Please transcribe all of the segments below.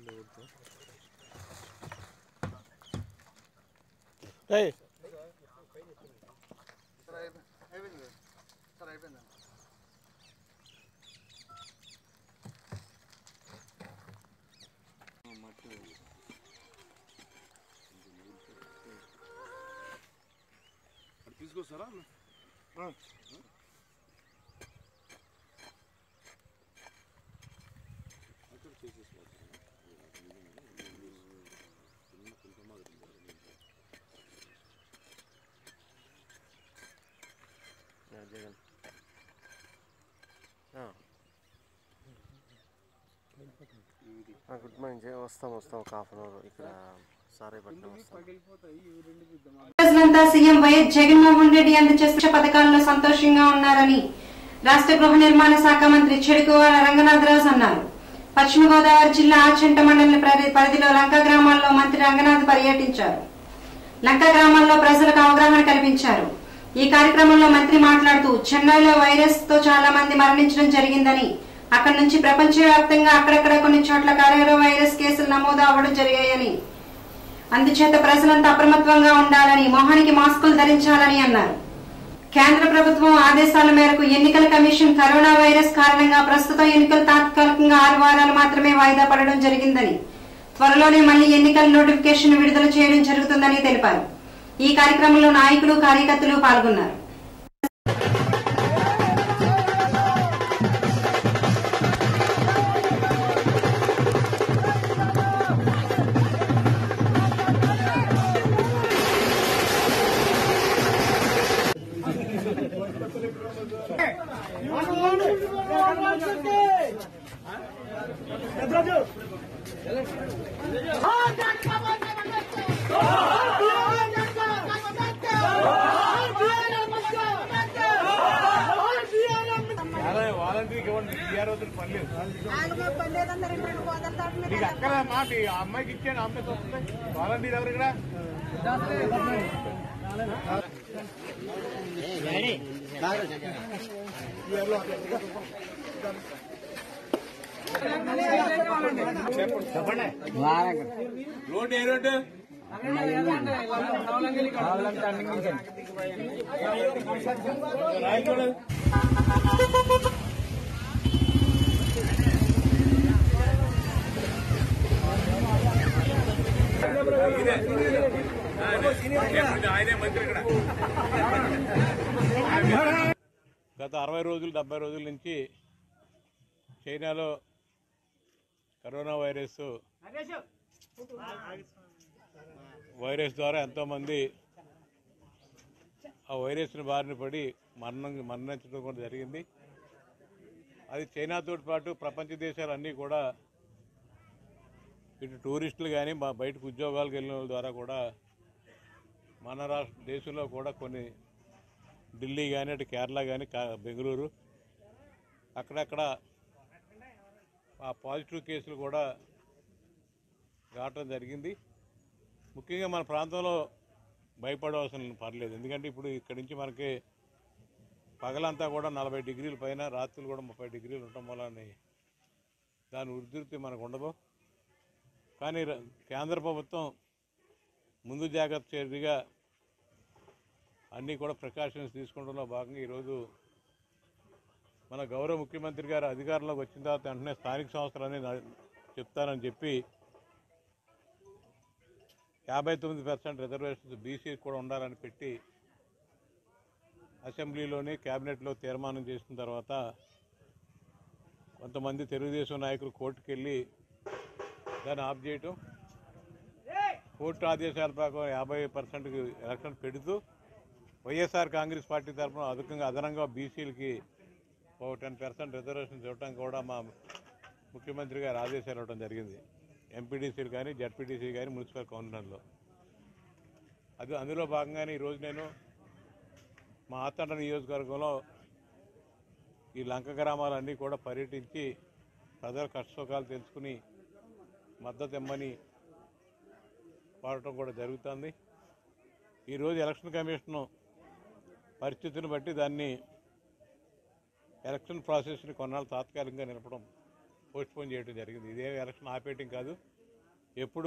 ఏయ్ తీసుకొస్తారా Jagan good morning జయ వస్తాం వస్తాం ఒక హాఫ్ అన్ అవర్ ఇక్కడ సారేపట్నం వస్తాం ప్రజలంతా సీఎం వైఎస్ జగన్మోహన్ రెడ్డి అందజేసిన పథకాలలో సంతోషంగా ఉన్నారని రాష్ట్ర గృహ నిర్మాణ శాఖ మంత్రి చెడుకువాడ రంగనాథరాజు అన్నారు పశ్చిమ గోదావరి జిల్లా ఆచంట మండలి పరిధి- పరిధిలో లంక గ్రామాల్లో మంత్రి రంగనాథ్ పర్యటించారు లంక గ్రామాల్లో ప్రజలకు అవగాహన కల్పించారు ఈ కార్యక్రమంలో మంత్రి మాట్లాడుతూ చెన్నైలో వైరస్ తో చాలా మంది మరణించడం జరిగిందని అక్కడి నుంచి ప్రపంచవ్యాప్తంగా అక్కడక్కడ కొన్ని చోట్ల కరోనా వైరస్ కేసులు నమోదు అవ్వడం జరిగాయని అందుచేత ప్రజలంతా అప్రమత్తంగా ఉండాలని మొహానికి మాస్కులు ధరించాలని అన్నారు కేంద్ర ప్రభుత్వం ఆదేశాల మేరకు ఎన్నికల కమిషన్ కరోనా వైరస్ కారణంగా ప్రస్తుతం ఎన్నికలు తాత్కాలికంగా ఆరు వారాలు మాత్రమే వాయిదా పడడం జరిగిందని త్వరలోనే మళ్లీ ఎన్నికల నోటిఫికేషన్ విడుదల చేయడం జరుగుతుందని తెలిపారు ఈ కార్యక్రమంలో నాయకులు కార్యకర్తలు పాల్గొన్నారు వాలంటీర్కి ఇవ్వండి బీఆర్ వద్ద పని లేదు నీకు అక్కడ మాట ఈ అమ్మాయికి ఇచ్చాను అమ్మాయికి వస్తుంది వాలంటీర్ ఎవరు ఇక్కడ రోడ్డు ఏ రోడ్డు రాయకూడదు ఆయనే మంత్రి ఇక్కడ గత అరవై రోజులు డెబ్బై రోజుల నుంచి చైనాలో కరోనా వైరస్ వైరస్ ద్వారా ఎంతోమంది ఆ వైరస్ని బారిన పడి మరణం మరణించడం కూడా జరిగింది అది చైనాతో పాటు ప్రపంచ దేశాలన్నీ కూడా ఇటు టూరిస్టులు కానీ మా బయటకు ఉద్యోగాలకు వెళ్ళిన వాళ్ళ ద్వారా కూడా మన రాష్ట్ర దేశంలో కూడా కొన్ని ఢిల్లీ కానీ అటు కేరళ కానీ కా- బెంగళూరు అక్కడక్కడ ఆ పాజిటివ్ కేసులు కూడా రావటం జరిగింది ముఖ్యంగా మన ప్రాంతంలో భయపడవలసిన పర్లేదు ఎందుకంటే ఇప్పుడు ఇక్కడి నుంచి మనకి పగలంతా కూడా నలభై డిగ్రీల పైన రాత్రులు కూడా ముప్పై డిగ్రీలు ఉండటం వల్ల దాని ఉధృతి మనకు ఉండదు కానీ ర- కేంద్ర ప్రభుత్వం ముందు జాగ్రత్త చర్యగా అన్నీ కూడా ప్రికాషన్స్ తీసుకోవడంలో భాగంగా ఈరోజు మన గౌరవ ముఖ్యమంత్రి గారు అధికారంలోకి వచ్చిన తర్వాత వెంటనే స్థానిక సంస్థలన్నీ న- చెప్తారని చెప్పి యాభై తొమ్మిది పర్సెంట్ రిజర్వేషన్స్ బీసీ కూడా ఉండాలని పెట్టి అసెంబ్లీలోని క్యాబినెట్లో తీర్మానం చేసిన తర్వాత కొంతమంది తెలుగుదేశం నాయకులు కోర్టుకు వెళ్ళి దాన్ని ఆఫ్ చేయటం కోర్టు ఆదేశాల ప్రకారం యాభై పర్సెంట్కి ఎలక్షన్ పెడుతూ వైఎస్ఆర్ కాంగ్రెస్ పార్టీ తరఫున అధికంగా అదనంగా బీసీలకి ఒక టెన్ పర్సెంట్ రిజర్వేషన్ ఇవ్వడం కూడా మా ముఖ్యమంత్రి గారు ఆదేశాలు ఇవ్వడం జరిగింది ఎంపీడీసీలు కానీ జడ్పీటీసీ కానీ మున్సిపల్ కౌన్సిలర్లో అది అందులో భాగంగానే ఈరోజు నేను మా ఆతండ నియోజకవర్గంలో ఈ లంక గ్రామాలన్నీ కూడా పర్యటించి ప్రజల కష్టసుఖాలు తెలుసుకుని మద్దతు ఇమ్మని పాడటం కూడా జరుగుతుంది ఈరోజు ఎలక్షన్ కమిషన్ పరిస్థితిని బట్టి దాన్ని ఎలక్షన్ ప్రాసెస్ని కొన్నాళ్ళు తాత్కాలికంగా నిలపడం పోస్ట్పోన్ చేయడం జరిగింది ఇదే ఎలక్షన్ ఆపేయటం కాదు ఎప్పుడు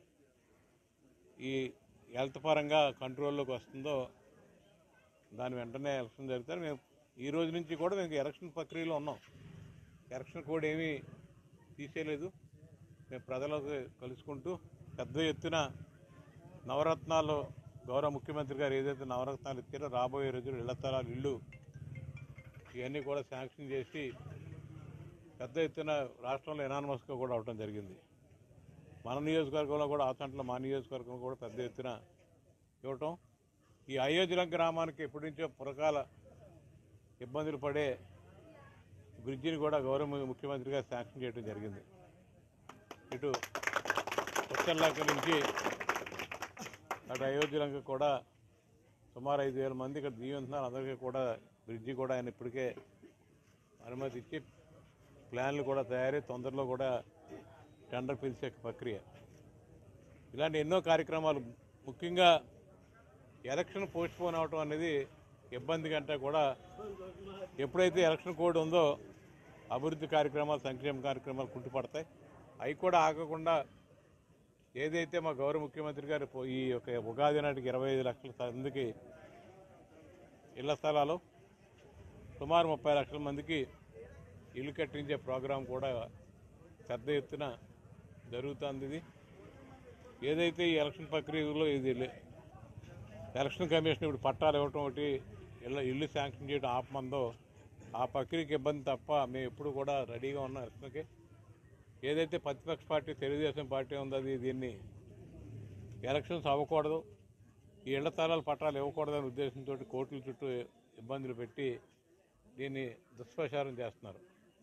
ఈ హెల్త్ పరంగా కంట్రోల్లోకి వస్తుందో దాని వెంటనే ఎలక్షన్ జరిగితే మేము ఈ రోజు నుంచి కూడా మేము ఎలక్షన్ ప్రక్రియలో ఉన్నాం ఎలక్షన్ కోడ్ ఏమీ తీసేయలేదు మేము ప్రజలకు కలుసుకుంటూ పెద్ద ఎత్తున నవరత్నాలు గౌరవ ముఖ్యమంత్రి గారు ఏదైతే నవరత్నాలు ఇచ్చారో రాబోయే రోజులు ఇళ్ల స్థలాలు ఇల్లు ఇవన్నీ కూడా శాంక్షన్ చేసి పెద్ద ఎత్తున రాష్ట్రంలో ఎనానమస్గా కూడా అవడం జరిగింది మన నియోజకవర్గంలో కూడా ఆచంట్లో మా నియోజకవర్గంలో కూడా పెద్ద ఎత్తున ఇవ్వటం ఈ అయోధ్య గ్రామానికి ఎప్పటి నుంచో పురకాల ఇబ్బందులు పడే బ్రిడ్జిని కూడా గౌరవ ము- ముఖ్యమంత్రి గారు శాంక్షన్ చేయడం జరిగింది ఇటు ఉత్తర్లాక నుంచి అటు అయోధ్యలంక కూడా సుమారు ఐదు వేల మంది ఇక్కడ జీవిస్తున్నారు అందరికీ కూడా బ్రిడ్జి కూడా ఆయన ఇప్పటికే అనుమతి ఇచ్చి ప్లాన్లు కూడా తయారై తొందరలో కూడా టెండర్ పిలిచే ప్రక్రియ ఇలాంటి ఎన్నో కార్యక్రమాలు ముఖ్యంగా ఎలక్షన్ పోస్ట్ పోన్ అవటం అనేది ఇబ్బంది కంటే కూడా ఎప్పుడైతే ఎలక్షన్ కోడ్ ఉందో అభివృద్ధి కార్యక్రమాలు సంక్షేమ కార్యక్రమాలు కుంటుపడతాయి అవి కూడా ఆగకుండా ఏదైతే మా గౌరవ ముఖ్యమంత్రి గారు పో- ఈ యొక్క ఉగాది నాటికి ఇరవై ఐదు లక్షల మందికి ఇళ్ల స్థలాలు సుమారు ముప్పై లక్షల మందికి ఇల్లు కట్టించే ప్రోగ్రాం కూడా పెద్ద ఎత్తున జరుగుతుంది ఇది ఏదైతే ఈ ఎలక్షన్ ప్రక్రియలో ఇది లే- ఎలక్షన్ కమిషన్ ఇప్పుడు పట్టాలు ఇవ్వటం ఒకటి ఇళ్ళ ఇల్లు శాంక్షన్ చేయడం ఆపమందో ఆ ప్రక్రియకి ఇబ్బంది తప్ప మేము ఎప్పుడు కూడా రెడీగా ఉన్నాం ఎలక్షన్కి ఏదైతే ప్రతిపక్ష పార్టీ తెలుగుదేశం పార్టీ ఉందో అది దీన్ని ఎలక్షన్స్ అవ్వకూడదు ఈ ఇళ్ల స్థలాలు పట్టాలు ఇవ్వకూడదనే ఉద్దేశంతో కోర్టుల చుట్టూ ఇబ్బందులు పెట్టి దీన్ని దుష్ప్రచారం చేస్తున్నారు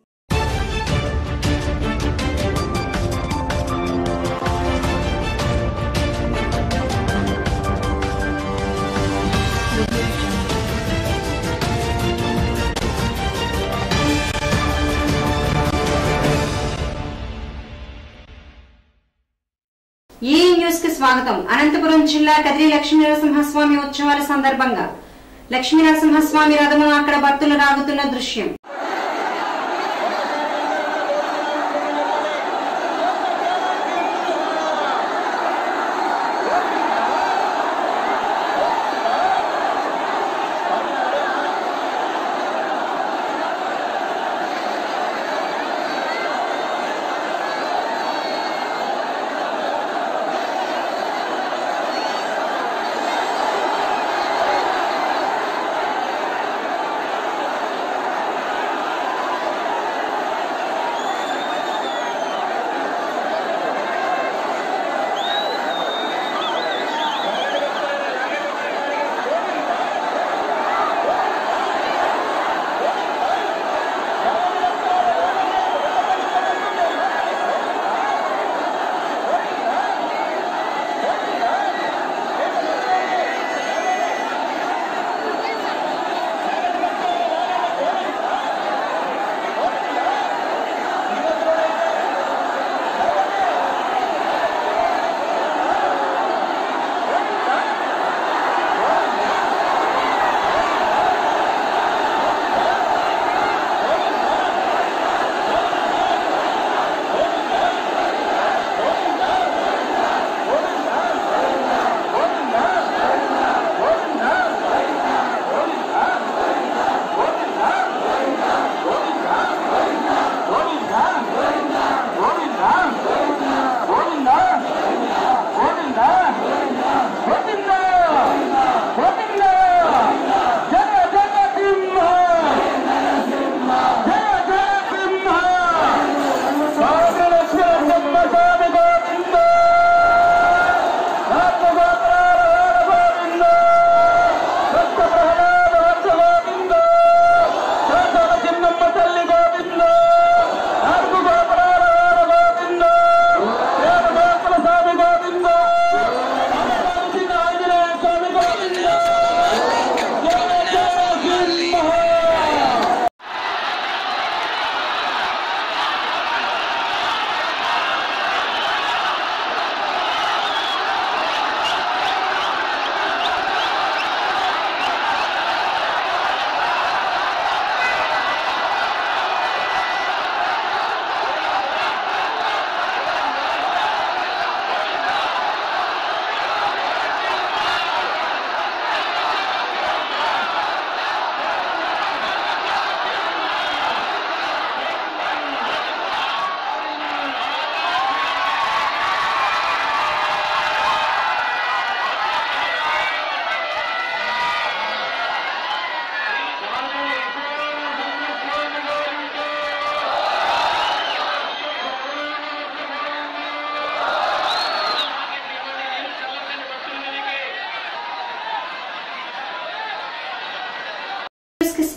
ఈ న్యూస్ కి స్వాగతం అనంతపురం జిల్లా కదిరి లక్ష్మీ నరసింహస్వామి ఉత్సవాల సందర్భంగా లక్ష్మీ నరసింహస్వామి రథము అక్కడ భక్తులు రాగుతున్న దృశ్యం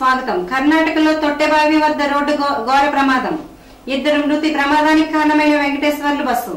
స్వాగతం కర్ణాటకలో తొట్టెబావి వద్ద రోడ్డు ఘో- ఘోర ప్రమాదం ఇద్దరు మృతి ప్రమాదానికి కారణమైన వెంకటేశ్వర్లు బస్సు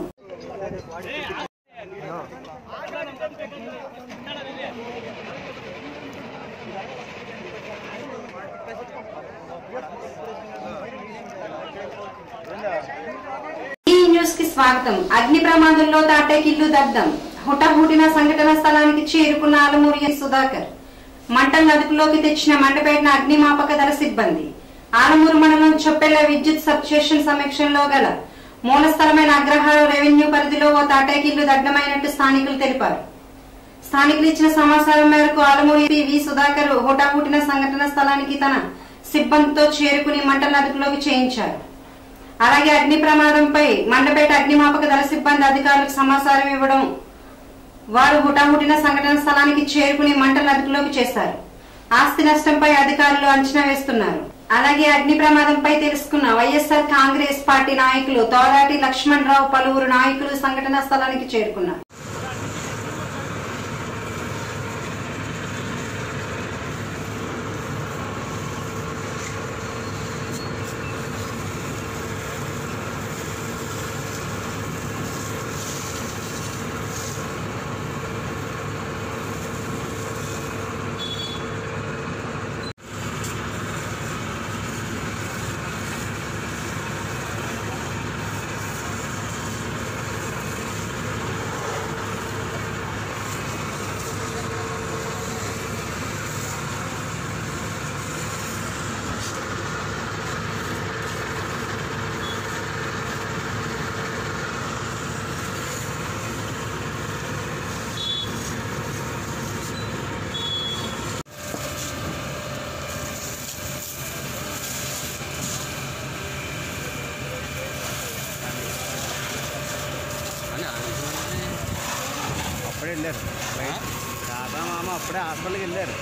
ఈ న్యూస్ కి స్వాగతం అగ్ని ప్రమాదంలో తాటేకిల్లు దగ్ధం హుటాహుటిన సంఘటన స్థలానికి చేరుకున్న ఆలమూరి సుధాకర్ మంటలను అదుపులోకి తెచ్చిన మండపేటన అగ్నిమాపక దళ సిబ్బంది ఆలమూరు మండలం చొప్పెళ్ల విద్యుత్ సబ్ స్టేషన్ సమీక్షంలో గల మూల స్థలమైన అగ్రహార రెవెన్యూ పరిధిలో ఓ తాటేకిల్లు దగ్ధమైనట్టు స్థానికులు తెలిపారు స్థానికులు ఇచ్చిన సమాచారం మేరకు ఆలమూరి వి సుధాకర్ హుటాహుటిన సంఘటన స్థలానికి తన సిబ్బందితో చేరుకుని మంటలను అదుపులోకి చేయించారు అలాగే అగ్ని ప్రమాదంపై మండపేట అగ్నిమాపక దళ సిబ్బంది అధికారులకు సమాచారం ఇవ్వడం వారు హుటాహుటిన సంఘటన స్థలానికి చేరుకుని మంటలను అదుపులోకి చేశారు ఆస్తి నష్టంపై అధికారులు అంచనా వేస్తున్నారు అలాగే అగ్ని ప్రమాదంపై తెలుసుకున్న వైఎస్ఆర్ కాంగ్రెస్ పార్టీ నాయకులు తోరాటి లక్ష్మణ్ రావు పలువురు నాయకులు సంఘటనా స్థలానికి చేరుకున్నారు అప్పుడే వెళ్ళారు రాధా మామ అప్పుడే హాస్పిటల్కి వెళ్ళారు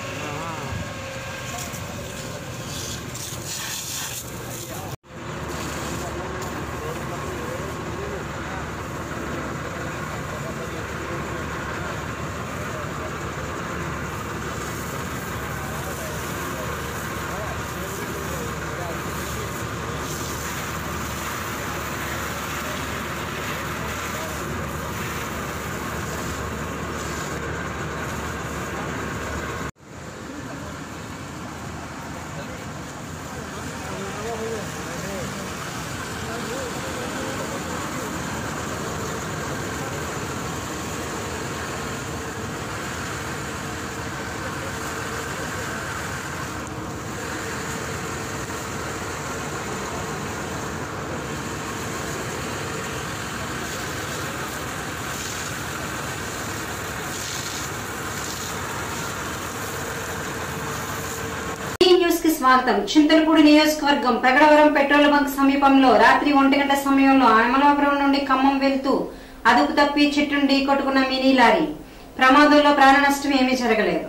ఈ న్యూస్ కి స్వాగతం చింతలపూడి నియోజకవర్గం ప్రగడవరం పెట్రోల్ బంక్ సమీపంలో రాత్రి ఒంటి గంట సమయంలో అమలాపురం నుండి ఖమ్మం వెళ్తూ అదుపు తప్పి చెట్టును ఢీకొట్టుకున్న మినీ లారీ ప్రమాదంలో ప్రాణ నష్టం ఏమీ జరగలేదు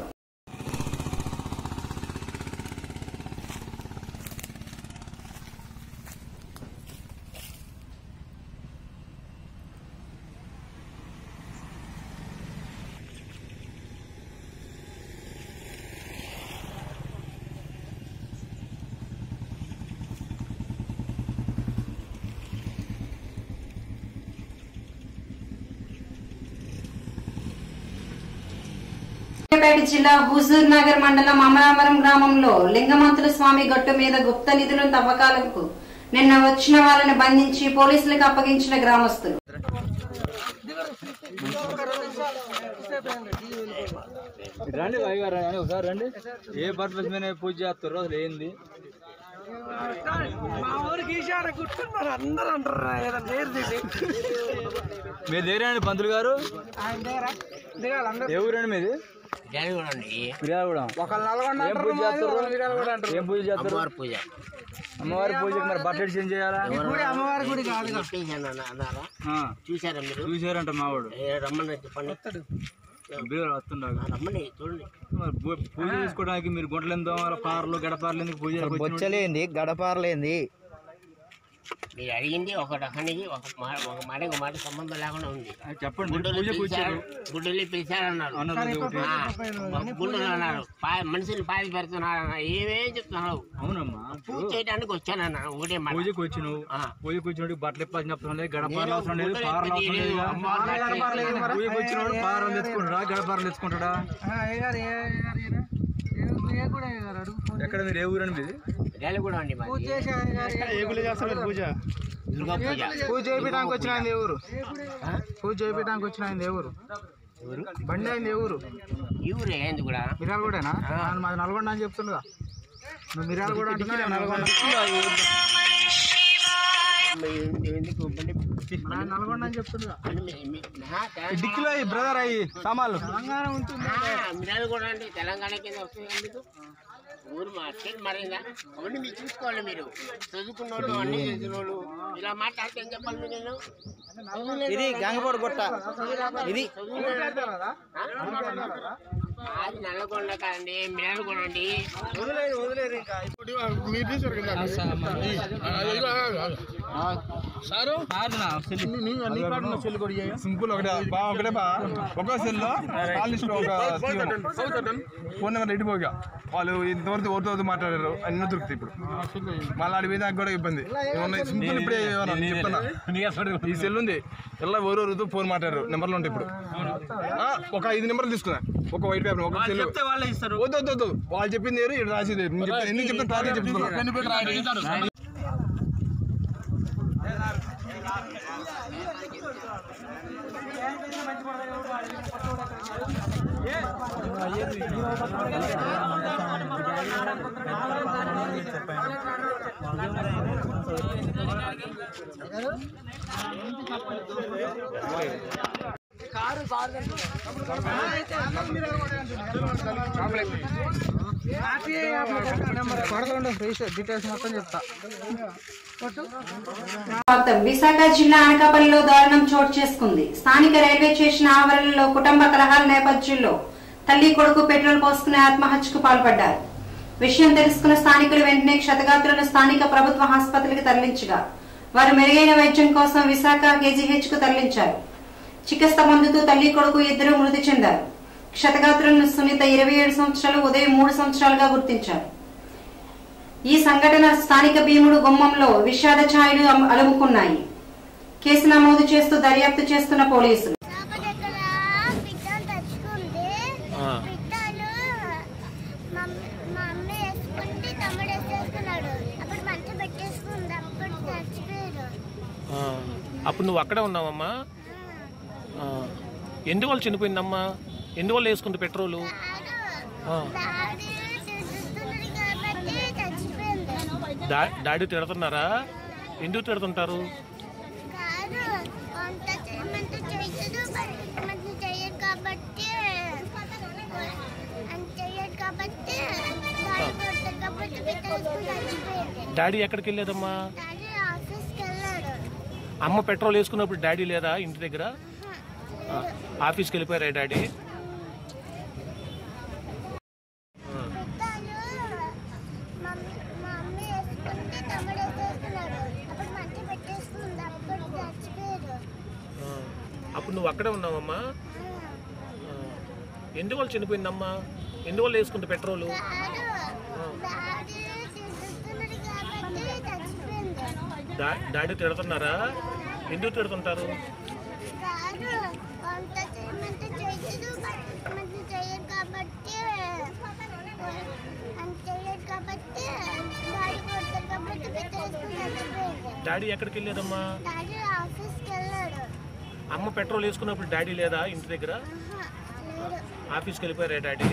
సూర్యాపేట జిల్లా హుజూర్ నగర్ మండలం అమరావరం గ్రామంలో లింగమంతుల స్వామి గట్టు మీద గుప్త నిధుల తవ్వకాలకు నిన్న వచ్చిన వాళ్ళని బంధించి పోలీసులకు అప్పగించిన గ్రామస్తులు రండి బాయ్ గారు రండి ఒకసారి రండి ఏ పర్పస్ మీద పూజ చేస్తారు అసలు ఏంది మా ఊరికి ఈశాడ గుర్తున్నారు అందరూ అంటారు ఏదైనా పేరు తీసి మీ దగ్గర పంతులు గారు ఆయన దగ్గర దిగాలి అందరూ ఏ ఊరండి మీది ఫిర్యాదుగూడెం. ఒకళ్ళు నల్గొండ ఏం పూజ చేస్తారు ఏం పూజ చేస్తారు అమ్మవారి పూజకి మరి బట్టలు చేంజ్ చేయాలా గుడి అమ్మవారి గుడి కాదు ఆ, చూసారా మీరు చూసారంట మావాడు ఏ రమ్మని చెప్పండి బీరు వస్తుండగా రమ్మని చూడండి మరి పూ- పూజ చేసుకోవడానికి మీరు గుంటలు ఎంతో పార్లు గడపార్లు ఎందుకు పూజ బొచ్చలేంది గడపారలేంది మీరు అడిగింది ఒక రకానికి ఒక మాట ఒక మాట ఒక మాట సంబంధం లేకుండా ఉంది అది చెప్పండి గుడ్డలు పూజ పిలిచారు కూర్చోరు గుడ్డలు పిలిచారన్నారు అన్నారు అది ఒకటి. ఆ, గుడ్డలు అన్నారు పా- మనుషులు పాది పెడుతున్నారు అన్నారు ఏమేం చెప్తున్నావు అవునమ్మా పూజ చేయడానికి వచ్చానన్నారు ఒకటే మాట పూజకి వచ్చినావు ఆ. పూజకి వచ్చినప్పుడు బట్టలు ఇప్పాల్సిన అవసరం లేదు గడపాలు నేను అవసరం లేదు గుడ్డలు పారలు అవసరం ఎత్తి లేదు తీయలేదు. అమ్మవారు పూజకి వచ్చినప్పుడు పారాలు తెచ్చుకుంటాడా గడపారలు తెచ్చుకుంటాడా ఎక్కడ మీరు ఏ ఊరండి మీది రేలు కూడా అండి మాది పూజ దుర్గా పూజ పూజ చేయడానికి వచ్చిన ఆయన ఏ ఊరు పూజ చేయడానికి వచ్చిన ఆయన ఏ ఊరు బండి అయింది ఏ ఊరు ఈ ఊరే ఏంది కూడా మిరాలు కూడానా మాది నల్గొండ అని చెప్తుండగా నువ్వు మిరాలు కూడా అంటున్నా నల్గొండ ఎందుకు బండి నాది నల్గొండ అని చెప్తుండగా మీ- మీ- నా తెలంగాణ- డిక్కిలో బ్రదర్ అయ్యి సామాన్లు ఆ, మినాలు కూడా అండి తెలంగాణ కింద వస్తుంది ఎందుకు ఊరు మా స్టేట్ మారిందా అవన్నీ మీరు చూసుకోవాలి మీరు చదువుకున్న వాళ్ళు అన్ని చేసిన వాళ్ళు ఇలా మాట్లాడితే ఏం చెప్పాలి మీరు నేను ఇది గంగపోడు గుట్ట ఇది అది నల్లగొండ కాదండి మినాలు కూడా అండి సింపుల్ ఒకటే బా ఒకటే బా ఒక సెల్ లో కాల్ లిస్ట్ లో ఒక ఫోన్ నెంబర్ ఇటుపోగా వాళ్ళు ఇంతవరకు ఓటు మాట్లాడారు అన్ని దొరుకుతాయి ఇప్పుడు మళ్ళీ అడిగి నాకు కూడా ఇబ్బంది ఏమన్నా సింపుల్ ఇప్పుడే ఏమన్నా నేను చెప్తున్నా ఈ సెల్ ఉంది ఎలా ఓరో రోజు ఫోన్ మాట్లాడారు నెంబర్లు ఉంటాయి ఇప్పుడు ఆ, ఒక ఐదు నెంబర్లు తీసుకున్నా ఒక వైట్ పేపర్ ఒక సెల్ వాళ్ళే ఇస్తారు వద్దు వద్దు వద్దు వాళ్ళు చెప్పింది వేరు ఇక్కడ రాసేది వేరు. నేను చెప్తాను ఎందుకు చెప్తాను క్లారిటీ చెప్తున్నా డీటెయిల్స్ మొత్తం చెప్తా వార్తం విశాఖ జిల్లా అనకాపల్లిలో దారుణం చోటు చేసుకుంది స్థానిక రైల్వే స్టేషన్ ఆవరణలో కుటుంబ కలహాల నేపథ్యంలో తల్లి కొడుకు పెట్రోల్ పోసుకుని ఆత్మహత్యకు పాల్పడ్డారు విషయం తెలుసుకున్న స్థానికులు వెంటనే క్షతగాత్రులను స్థానిక ప్రభుత్వ ఆసుపత్రికి తరలించగా వారు మెరుగైన వైద్యం కోసం విశాఖ కేజీహెచ్ కు తరలించారు చికిత్స పొందుతూ తల్లి కొడుకు ఇద్దరు మృతి చెందారు క్షతగాత్రులను సునీత ఇరవై ఏడు సంవత్సరాలు ఉదయం మూడు సంవత్సరాలుగా గుర్తించారు ఈ సంఘటన స్థానిక భీముడు గుమ్మంలో విషాద ఛాయలు అమ్- అలుముకున్నాయి కేసు నమోదు చేస్తూ దర్యాప్తు చేస్తున్న పోలీసులు లోపల ఇక్కడ పిట్టలు తెచ్చుకుంది పిట్టలు మమ్మీ మా అమ్మ వేసుకుంటే తమ్ముడు వేసేసుకున్నాడు అప్పుడు మంట పెట్టేసుకుంది అప్పుడు చచ్చిపోయారు ఆ, అప్పుడు నువ్వు అక్కడే ఉన్నావమ్మా ఆ, ఎందువల్ల చనిపోయిందమ్మా ఎందువల్ల వేసుకుంది పెట్రోలు ఆ, డాడీ తిడుతున్నాడు కాబట్టి చచ్చిపోయింది డా- డాడీ తిడుతున్నారా ఎందుకు తిడుతుంటారు కాదు వంట చేయమంటే చేయదు మంచి చెయ్యదు కాబట్టి అని చెయ్యదు కాబట్టి డాడీ కొడతాడు కాబట్టి పిట్టలు వేసుకుని చచ్చిపోయింది డాడీ ఎక్కడికి వెళ్ళేదమ్మా డాడీ ఆఫీస్కి వెళ్ళాడు అమ్మ పెట్రోల్ వేసుకున్నప్పుడు డాడీ లేదా ఇంటి దగ్గర ఆ, ఆఫీస్కి వెళ్ళిపోయారా డాడీ పెట్టాలు మమ్మీ మా మమ్మీ వేసుకుంటే తమ్ముడు వేసేసుకున్నాడు అప్పుడు మంట పెట్టేసుకుంది అప్పుడు చచ్చిపోయారు ఆ, అప్పుడు నువ్వు అక్కడే ఉన్నావమ్మా ఆ, ఎందువల్ల చనిపోయిందమ్మా ఎందువల్ల వేసుకుంది పెట్రోలు కాదు డాడీ తిడుతున్నాడు కాబట్టి చచ్చిపోయింది డా- డాడీ తిడుతున్నారా ఎందుకు తిడుతుంటారు కాదు వంట చేయమంటే చేయదు మంచి చెయ్యదు కాబట్టి అని చెయ్యదు కాబట్టి డాడీ కొడతాడు కాబట్టి పెట్టేసుకుని చచ్చిపోయింది డాడీ ఎక్కడికి వెళ్ళేదమ్మా డాడీ ఆఫీస్కి వెళ్ళాడు అమ్మ పెట్రోల్ వేసుకున్నప్పుడు డాడీ లేదా ఇంటి దగ్గర లేడు ఆఫీస్కి వెళ్ళిపోయారా డాడీ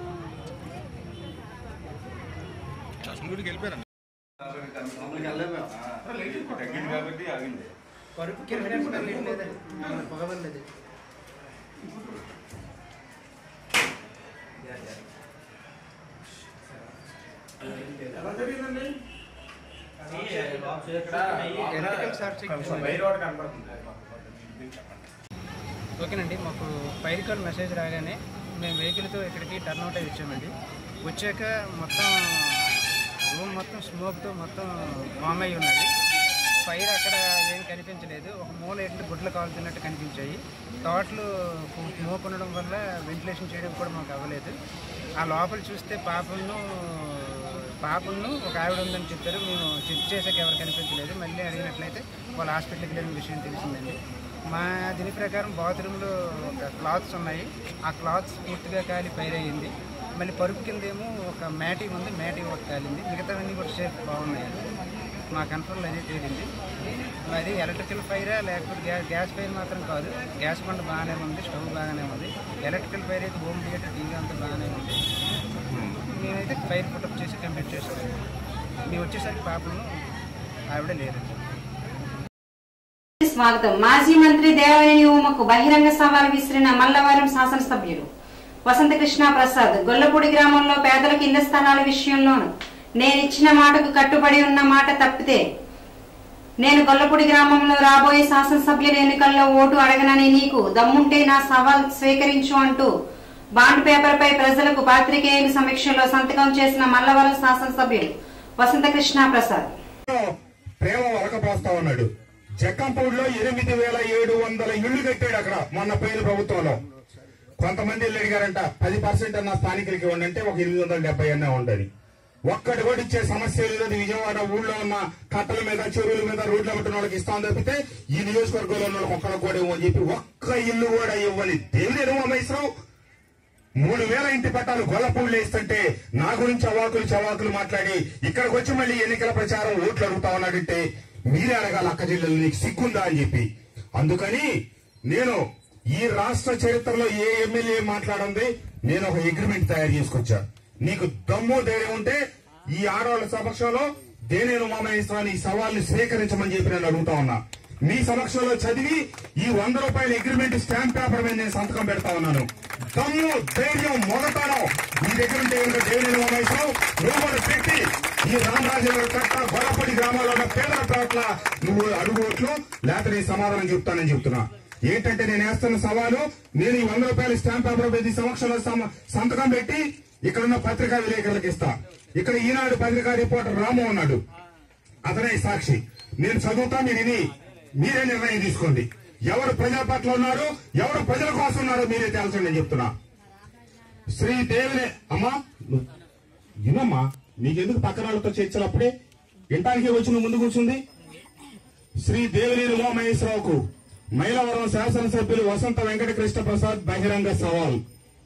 ఓకేనండి మాకు ఫైర్ కాల్ మెసేజ్ రాగానే మేము వెహికల్తో ఇక్కడికి టర్న్ అవుట్ అయ్యి వచ్చామండి వచ్చాక మొత్తం రూమ్ మొత్తం స్మోక్తో మొత్తం ఫామ్ అయి ఉన్నది ఫైర్ అక్కడ ఏం కనిపించలేదు ఒక మూల ఏంటంటే గుడ్లు కాలుతున్నట్టు కనిపించాయి తోటలు స్మోక్ ఉండడం వల్ల వెంటిలేషన్ చేయడం కూడా మాకు అవ్వలేదు ఆ లోపల చూస్తే పాపను పాపను ఒక ఆవిడ ఉందని చెప్పారు మేము చెక్ చేసాక ఎవరు కనిపించలేదు మళ్ళీ అడిగినట్లయితే వాళ్ళ హాస్పిటల్కి వెళ్ళిన విషయం తెలిసిందండి మా దీని ప్రకారం బాత్రూంలో ఒక క్లాత్స్ ఉన్నాయి ఆ క్లాత్స్ పూర్తిగా కాలి ఫైర్ అయ్యింది మళ్ళీ పరుపు కిందేమో ఒక మ్యాటీ ఉంది మ్యాటీ ఒకటి కాలింది మిగతావన్నీ కూడా షేప్ బాగున్నాయండి మా కంట్రోల్ అదే తేలింది మరి ఎలక్ట్రికల్ ఫైరా లేకపోతే గ్యాస్ గ్యాస్ ఫైర్ మాత్రం కాదు గ్యాస్ బండ బాగానే ఉంది స్టవ్ బాగానే ఉంది ఎలక్ట్రికల్ ఫైర్ అయితే హోమ్ థియేటర్ టీవీ అంతా బాగానే ఉంది మేమైతే ఫైర్ పుట్టప్ చేసి కంప్లీట్ చేసాం మేము వచ్చేసరికి పాపను ఆవిడ లేదు స్వాగతం మాజీ మంత్రి దేవనేని ఉమకు బహిరంగ సవాల్ విసిరిన మల్లవరం శాసనసభ్యులు వసంతకృష్ణ ప్రసాద్ గొల్లపూడి గ్రామంలో పేదలకు ఇళ్ల స్థలాల విషయంలోను నేనిచ్చిన మాటకు కట్టుబడి ఉన్న మాట తప్పితే నేను గొల్లపూడి గ్రామంలో రాబోయే శాసనసభ్యుల ఎన్నికల్లో ఓటు అడగనని నీకు దమ్ముంటే నా సవాల్ స్వీకరించు అంటూ బాండ్ పేపర్ పై ప్రజలకు పాత్రికేయుల సమీక్షలో సంతకం చేసిన మల్లవరం శాసనసభ్యులు వసంతకృష్ణ ప్రసాద్ ప్రేమ వరకపోస్తా ఉన్నాడు జక్కంపూడిలో ఎనిమిది వేల ఏడు వందల ఇళ్లు కట్టాడు అక్కడ మొన్న పోయిన ప్రభుత్వంలో కొంతమంది ఇల్లు అడిగారంట పది పర్సెంట్ అన్న స్థానికులకి ఇవ్వండి అంటే ఒక ఎనిమిది వందల డెబ్బై అన్న ఉండదు ఒక్కటి కూడా ఇచ్చే సమస్య లేదు విజయవాడ ఊళ్ళో ఉన్న కట్టల మీద చెరువుల మీద రోడ్ల పట్టిన వాళ్ళకి ఇస్తాం తప్పితే ఈ నియోజకవర్గంలో ఉన్న వాళ్ళకి ఒక్కడికి కూడా ఇవ్వని చెప్పి ఒక్క ఇల్లు కూడా ఇవ్వని దేవుని ఉమేశ్వరం మూడు వేల ఇంటి పట్టాలు గొల్లపూళ్ళు వేస్తుంటే నా గురించి అవాకులు చవాకులు మాట్లాడి ఇక్కడికి వచ్చి మళ్ళీ ఎన్నికల ప్రచారం ఓట్లు అడుగుతా ఉన్నాడంటే మీరే అడగాలి అక్క జిల్లాలో నీకు సిగ్గుందా అని చెప్పి అందుకని నేను ఈ రాష్ట్ర చరిత్రలో ఏ ఎమ్మెల్యే మాట్లాడింది నేను ఒక అగ్రిమెంట్ తయారు చేసుకొచ్చా నీకు దమ్ము ధైర్యం ఉంటే ఈ ఆడవాళ్ళ సమక్షంలో దేనేను మామేశ్వరాన్ని ఈ సవాల్ని స్వీకరించమని చెప్పి నేను అడుగుతా ఉన్నా మీ సమక్షంలో చదివి ఈ వంద రూపాయల అగ్రిమెంట్ స్టాంప్ పేపర్ మీద నేను సంతకం పెడతా ఉన్నాను దమ్ము ధైర్యం మొదటనం మీ దగ్గర ఉంటే కనుక దేవుని ఉమేశ్వరం రూపాయలు పెట్టి ఈ రామరాజు కట్ట గొడపడి గ్రామాల్లో ఉన్న పేదల పట్ల నువ్వు అడుగుట్లు లేకపోతే నీ సమాధానం చెప్తానని చెప్తున్నా ఏంటంటే నేను వేస్తున్న సవాలు నేను ఈ వంద రూపాయల స్టాంప్ పేపర్ మీద ఈ సమక్షంలో సమ- సంతకం పెట్టి ఇక్కడ ఉన్న పత్రికా విలేకరులకు ఇస్తా ఇక్కడ ఈనాడు పత్రికా రిపోర్టర్ రాము ఉన్నాడు అతనే సాక్షి నేను చదువుతా మీరు విని మీరే నిర్ణయం తీసుకోండి ఎవరు ప్రజల పట్ల ఉన్నారు ఎవరు ప్రజల కోసం ఉన్నారో మీరే తేల్చండి నేను చెప్తున్నా శ్రీ దేవుని అమ్మా నువ్వు వినమ్మా నీకెందుకు పక్కన వాళ్ళతో చర్చలప్పుడే వినటానికి వచ్చి నువ్వు ముందు కూర్చుంది శ్రీ దేవినేని ఉమామహేశ్వరరావుకు మైలవరం శాసనసభ్యులు వసంత వెంకట కృష్ణ ప్రసాద్ బహిరంగ సవాల్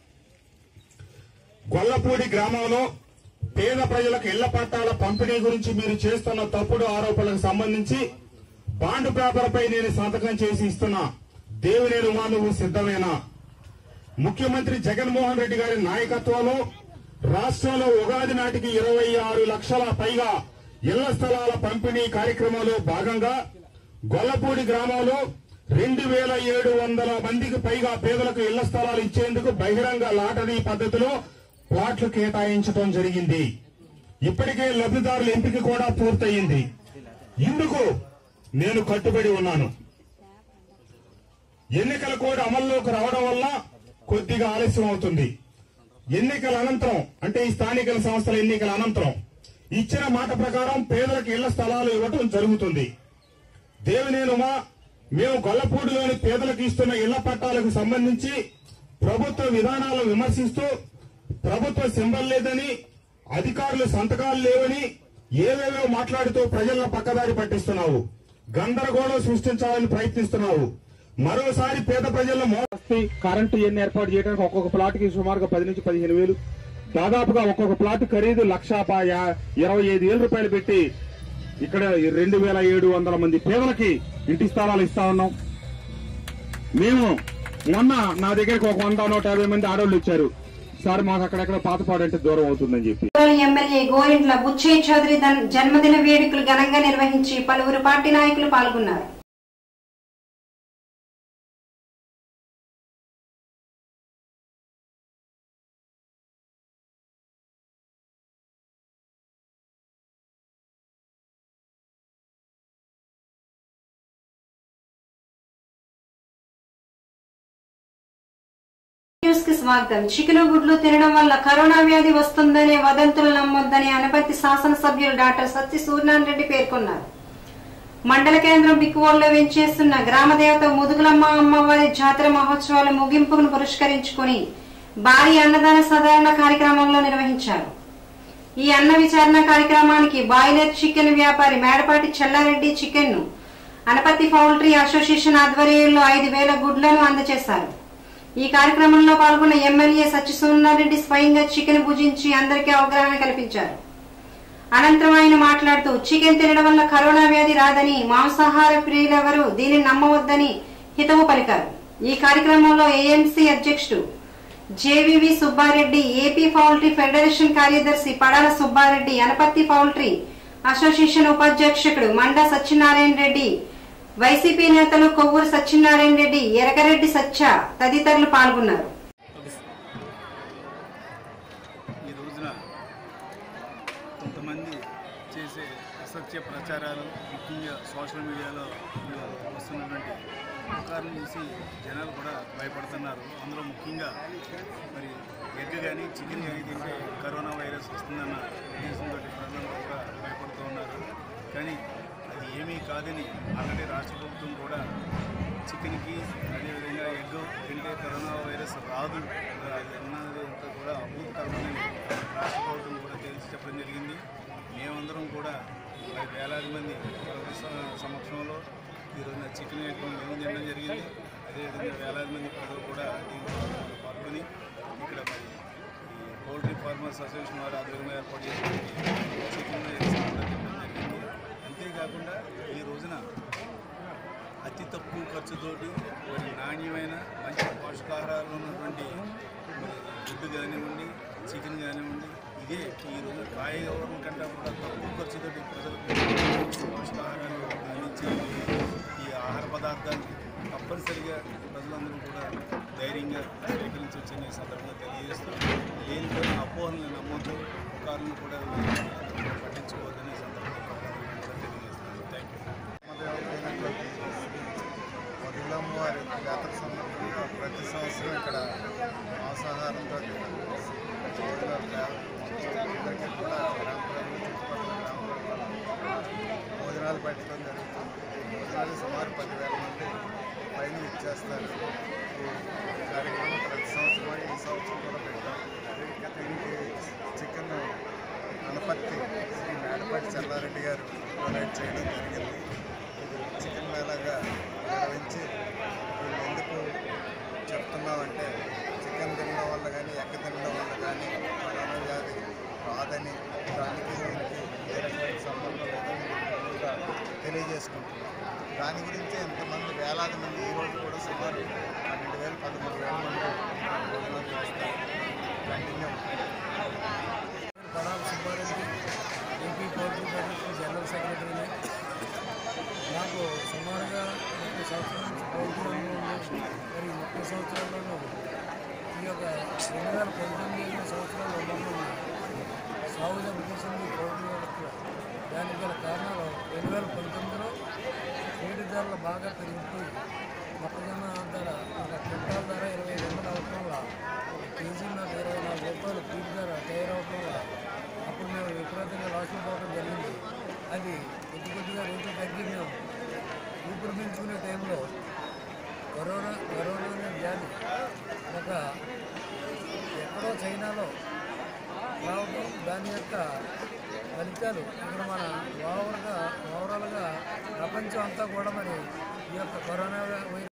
గొల్లపూడి గ్రామంలో పేద ప్రజలకు ఇళ్ల పట్టాల పంపిణీ గురించి మీరు చేస్తున్న తప్పుడు ఆరోపణలకు సంబంధించి బాండ్ పేపర్పై నేను సంతకం చేసి ఇస్తున్నా దేవినేని ఉమా నువ్వు సిద్ధమేనా ముఖ్యమంత్రి జగన్మోహన్ రెడ్డి గారి నాయకత్వంలో రాష్ట్రంలో ఉగాది నాటికి ఇరవై ఆరు లక్షల పైగా ఇళ్ల స్థలాల పంపిణీ కార్యక్రమంలో భాగంగా గొల్లపూడి గ్రామంలో రెండు వేల ఏడు వందల మందికి పైగా పేదలకు ఇళ్ల స్థలాలు ఇచ్చేందుకు బహిరంగ లాటరీ పద్ధతిలో ప్లాట్లు కేటాయించడం జరిగింది ఇప్పటికే లబ్ధిదారుల ఎంపిక కూడా పూర్తయింది ఇందుకు నేను కట్టుబడి ఉన్నాను ఎన్నికల కోడ్ అమల్లోకి రావడం వల్ల కొద్దిగా ఆలస్యం అవుతుంది ఎన్నికల అనంతరం అంటే ఈ స్థానిక సంస్థల ఎన్నికల అనంతరం ఇచ్చిన మాట ప్రకారం పేదలకు ఇళ్ల స్థలాలు ఇవ్వటం జరుగుతుంది దేవినేనుమా మేము గొల్లపూడిలోని పేదలకు ఇస్తున్న ఇళ్ల పట్టాలకు సంబంధించి ప్రభుత్వ విధానాలను విమర్శిస్తూ ప్రభుత్వ సింబల్ లేదని అధికారులు సంతకాలు లేవని ఏవేవో మాట్లాడుతూ ప్రజలను పక్కదారి పట్టిస్తున్నావు గందరగోళం సృష్టించాలని ప్రయత్నిస్తున్నావు మరోసారి పేద ప్రజల మోస్తి కరెంటు ఎన్ని ఏర్పాటు చేయడానికి ఒక్కొక్క ప్లాట్ కి సుమారుగా పది నుంచి పదిహేను వేలు దాదాపుగా ఒక్కొక్క ప్లాట్ ఖరీదు లక్ష ప- యా- ఇరవై ఐదు వేల రూపాయలు పెట్టి ఇక్కడ రెండు వేల ఏడు వందల మంది పేదలకి ఇంటి స్థలాలు ఇస్తా ఉన్నాం మేము మొన్న నా దగ్గరికి ఒక వంద నూట యాభై మంది ఆడవాళ్ళు వచ్చారు సార్ మాకు అక్కడెక్కడ పాతపాడంటే దూరం అవుతుందని చెప్పి కర్నూలు ఎమ్మెల్యే గోరింట్ల బుచ్చయ్య చౌదరి దన్- జన్మదిన వేడుకలు ఘనంగా నిర్వహించి పలువురు పార్టీ నాయకులు పాల్గొన్నారు న్యూస్ కి స్వాగతం చికెన్ గుడ్లు తినడం వల్ల కరోనా వ్యాధి వస్తుందనే వదంతులు నమ్మొద్దని అనపర్తి శాసనసభ్యులు డాక్టర్ సత్య సూర్యనారాయణ రెడ్డి పేర్కొన్నారు మండల కేంద్రం బిక్కువోల్లో వెంచేస్తున్న గ్రామ దేవత ముదుగులమ్మ అమ్మవారి జాతర మహోత్సవాల ముగింపును పురస్కరించుకుని భారీ అన్నదాన సాధారణ కార్యక్రమంలో నిర్వహించారు ఈ అన్న విచారణ కార్యక్రమానికి బాయిలర్ చికెన్ వ్యాపారి మేడపాటి చెల్లారెడ్డి చికెన్ ను అనపత్తి పౌల్ట్రీ అసోసియేషన్ ఆధ్వర్యంలో ఐదు వేల గుడ్లను అందజేశారు ఈ కార్యక్రమంలో పాల్గొన్న ఎమ్మెల్యే సత్యసూర్యారెడ్డి స్వయంగా చికెన్ భుజించి అందరికీ అవగాహన కల్పించారు అనంతరం ఆయన మాట్లాడుతూ చికెన్ తినడం వల్ల కరోనా వ్యాధి రాదని మాంసాహార ప్రియులెవరూ దీనిని నమ్మవద్దని హితవు పలికారు ఈ కార్యక్రమంలో ఏఎంసీ అధ్యక్షుడు JVV Subbareddy AP poultry federation కార్యదర్శి పడాల సుబ్బారెడ్డి అనపత్తి పౌల్ట్రీ అసోసియేషన్ ఉపాధ్యక్షుడు మండా సత్యనారాయణ రెడ్డి వైసీపీ నేతలు కొవ్వూరు సత్యనారాయణ రెడ్డి ఎరకరెడ్డి సత్య తదితరులు పాల్గొన్నారు ఈ రోజున కొంతమంది చేసే అసత్య ప్రచారాలు ముఖ్యంగా సోషల్ మీడియాలో వస్తున్నటువంటి పుకార్లు చూసి జనాలు కూడా భయపడుతున్నారు అందులో ముఖ్యంగా మరి ఎగ్ కానీ చికెన్ కానీ తింటే కరోనా వైరస్ వస్తుందన్న ఉద్దేశంతో ప్రజలందరూ కూడా భయపడుతూ ఉన్నారు కానీ అది ఏమీ కాదని ఆల్రెడీ రాష్ట్ర ప్రభుత్వం కూడా చికెన్కి అదేవిధంగా ఎగ్ తింటే కరోనా వైరస్ రాదు అది అన్నది అంతా కూడా అభూతకరమని రాష్ట్ర ప్రభుత్వం కూడా తెలిసి చెప్పడం జరిగింది మేమందరం కూడా మరి వేలాది మంది ప్రజల స- సమక్షంలో ఈరోజున చికెన్ ఎగ్ మేము తినడం జరిగింది అదేవిధంగా వేలాది మంది ప్రజలు కూడా దీంట్లో పాల్గొని ఇక్కడ మరి ఈ పౌల్ట్రీ ఫార్మర్స్ అసోసియేషన్ వారు ఆధ్వర్యంలో ఏర్పాటు చేసినటువంటి చికెన్ ఎగ్స్ కూడా తినడం జరిగింది అంతేకాకుండా ఈ రోజున అతి తక్కువ ఖర్చుతోటి మరి నాణ్యమైన మంచి పోషకాహారాలు ఉన్నటువంటి మరి గుడ్డు కానివ్వండి చికెన్ కానివ్వండి ఇదే ఈ రోజు కాయగూరల కంటే కూడా తక్కువ ఖర్చుతోటి ప్రజలకు పోషకాహారాలు అందించే ఈ ఆహార పదార్థాలు తప్పనిసరిగా ప్రజలందరూ కూడా ధైర్యంగా స్వీకరించవచ్చని ఈ సందర్భంగా తెలియజేస్తూ లేనిపోయిన అపోహలను నమ్మొద్దు పుకార్లను కూడా పట్టించుకోవద్దని ఈ సందర్భంగా తెలియజేస్తున్నాను థ్యాంక్ యూ మధులమ్మ వారి జాతర సందర్భంగా ప్రతి సంవత్సరం ఇక్కడ మాంసాహారంతో అందరికీ కూడా గ్రామ ప్రజలు చుట్టుపక్కల గ్రామ ప్రజలు భోజనాలు పెట్టడం జరుగుతుంది భోజనాలు సుమారు పదివేల మంది పైన ఇచ్చేస్తారు ఈ కార్యక్రమం ప్రతి సంవత్సరం ఈ సంవత్సరం కూడా పెట్టాం ఇంకా దీనికి చికెన్ అనపత్తి శ్రీ మేడపాటి చెల్లారెడ్డి గారు డొనేట్ చేయడం జరిగింది చికెన్ మేళాగా నిర్వహించి వీళ్ళు ఎందుకు చెప్తున్నామంటే చికెన్ తినడం వల్ల కానీ ఎగ్గ తినడం వల్ల కానీ కరోనా వ్యాధి రాదని దానికి దీనికి ఏ రకమైన సంబంధం లేదని కూడా తెలియజేసుకుంటున్నాం దాని గురించి ఎంతమంది వేలాది మంది ఈ రోజు కూడా సుమారు పన్నెండు వేలు పదమూడు వేల మంది భోజనాలు చేస్తారు continue Padala Subbareddy AP poultry federation general సెక్రటరీని నాకు సుమారుగా ముప్పై సంవత్సరాల నుంచి పౌల్ట్రీ రంగంలో మరి ముప్పై సంవత్సరాల్లోనూ ఈ యొక్క రెండు వేల పంతొమ్మిది ఐదు సంవత్సరాలు మమ్మల్ని సాగు దెబ్బతీసింది పౌల్ట్రీ వ్యవస్థలో దానికి గల కారణాలు రెండు వేల పంతొమ్మిదిలో ఫీడ్ ధరలు బాగా పెరిగిపోయి మొక్కజొన్న ధర ఒక క్వింటాల్ ధర ఇరవై ఐదు వందలు అవటం వల్ల ఒక కేజీ నాకు ఇరవై నాలుగు రూపాయలు ఫీడ్ ధర తయారవటం వల్ల అప్పుడు మేము విపరీతంగా లాస్లో పోవడం జరిగింది అది కొద్ది కొద్దిగా రేట్లు తగ్గి మేము ఊపిరి పీల్చుకునే టైంలో కరోనా కరోనా అనే వ్యాధి ఒక ఎక్కడో చైనాలో రావడం దాని యొక్క ఫలితాలు ఇక్కడ మన ఓవర్గా ఓవరాల్గా ప్రపంచం అంతా కూడా మరి ఈ యొక్క కరోనా వైరస్